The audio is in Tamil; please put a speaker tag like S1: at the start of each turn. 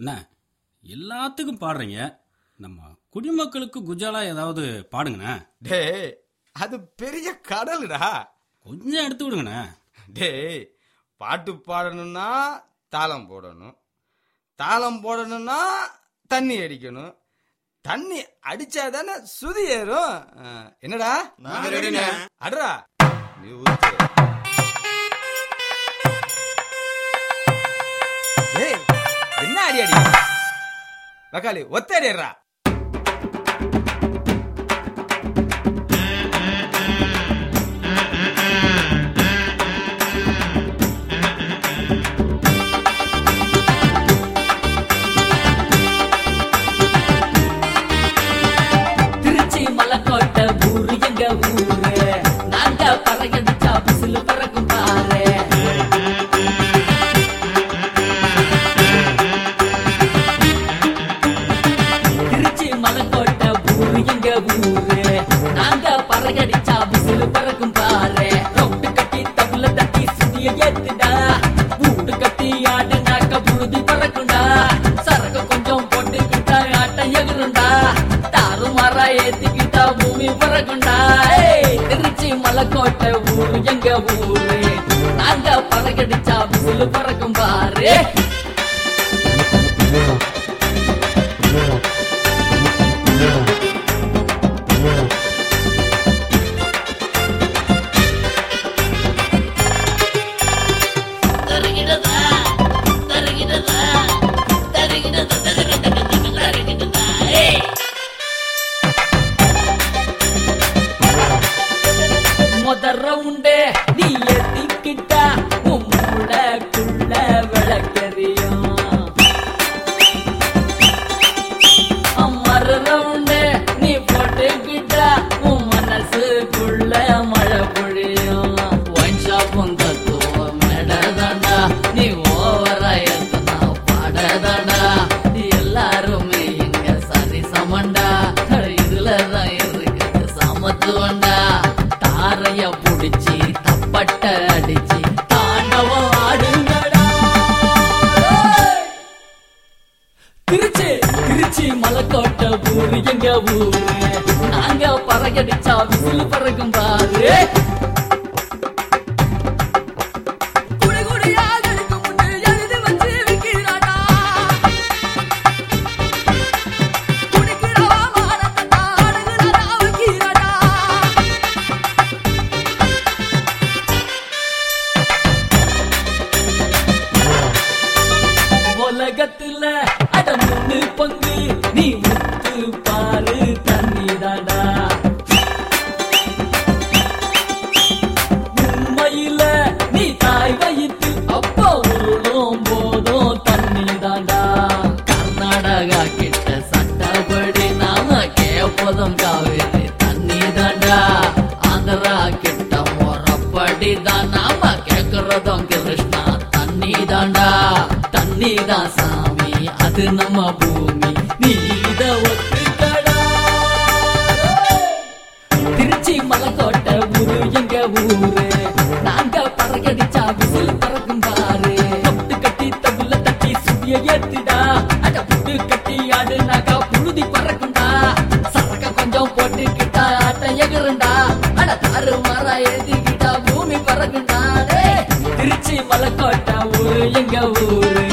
S1: என்ன எல்லாத்துக்கும் பாடுறீங்க நம்ம குடிமக்களுக்கு குஜாலா ஏதாவது பாடுங்கண்ணே
S2: டேய் அது பெரிய கடலுடா
S1: கொஞ்சம் எடுத்து விடுங்கண்ணே
S2: டேய் பாட்டு பாடணும்னா தாளம் போடணும் தாளம் போடணும்னா தண்ணி அடிக்கணும் தண்ணி அடிச்சா தானே சுதி ஏறும் ஆ, என்னடா
S3: நாங்க ரெடிண்ணே.
S2: அடரா நீ ஊத்து டேய் என்ன அடி அடி வக்காலி ஒத்த அடிடுறா
S4: திருச்சி மலைக்கோட்டை ஊரு எங்க ஊரு நாங்க பறகடிச்சா பிசில் பறக்கும் பாரு திருச்சி மலைக்கோட்டை ஊரு எங்க ஊரு நாங்க பறகடிச்சா பிசில் பறக்கும் பாரு ரொட்டு கட்டி தவுல தட்டி சுதிய ஏத்துடா வீடு கட்டி ஆடுனாக்க புழுதி பறக்கும்டா சரக்கு கொஞ்சம் போட்டுக்கிட்டா ஆட்டம் எகுருண்டா தாறு மாறா ஏத்திக்கிட்டா பூமி பறக்கும்டா ஏய், திருச்சி மலைக்கோட்டை ஊரு எங்க ஊரு நாங்க பறகடிச்சா பிசில் பறக்கும் பாரு தருகிறதா தருகிறதா தருகிறதா தருகிறதா தருகிறதா ஏய் முத ரவுண்டு நீ எத்திக்கிட்டா உன் மூளைக்குள்ள விளக்கறியும் மறு ரவுண்டு நீ போட்டுக்கிட்டா உன் மனசுக்குள்ள மழை பொழியும் ஒயின் ஷாப்பும் தத்துவம் மேடதாண்டா நீ ஓவரா எத்தனா பாடதாண்டா எல்லாருமே இங்க சரி சமண்டா இதுலதான் இருக்குது சமத்துவண்டா தாரைய புடிச்சு தப்பட்ட அடிச்சு தாண்டவம் ஆடுங்கடா திருச்சி திருச்சி மலைக்கோட்டை ஊரு எங்க ஊரு நாங்க பறகடிச்சா விசில் பறக்கும் பாரு குடி குடியா எடுக்கும் முன்னே எழுதி வச்சு விக்கிறாடா. குடிக்கிறவா மானத்தை ஆடுகிறதா வைக்கிறாடா. உலகத்துல அட மூணு பங்கு நீ முத்து பாரு தண்ணி தாண்டா உண்மையில நீ தாய் வயிற்றில் அப்பா உருளும் போதும் தண்ணி தாண்டா கர்நாடகா கிட்ட சட்டப்படி நாம கேப்பதும் காவேரி தண்ணி தாண்டா ஆந்திரா கிட்ட முறப்படி தான் நாம கேக்குறதும் கிருஷ்ணா தண்ணி தாண்டா தண்ணி தான் சாமி அது நம்ம பூமி நீ இத ஒத்துக்கடா திருச்சி மலைக்கோட்டை ஊரு எங்க ஊரு நாங்க பறக்கடிச்சா விசில் பறக்கும் பாரு தொட்டு கட்டி தகுல தட்டி சுதிய ஏத்துடா அட புட்டு கட்டி ஆடுனாக்கா புழுதி பறக்கும்டா சரக்க கொஞ்சம் போட்டுக்கிட்டா ஆட்டம் எகுருண்டா அட தாறு மாறா எழுதிக்கிட்டா பூமி பறக்கும்டா டேய், திருச்சி மலைக்கோட்டை ஊரு எங்க ஊரு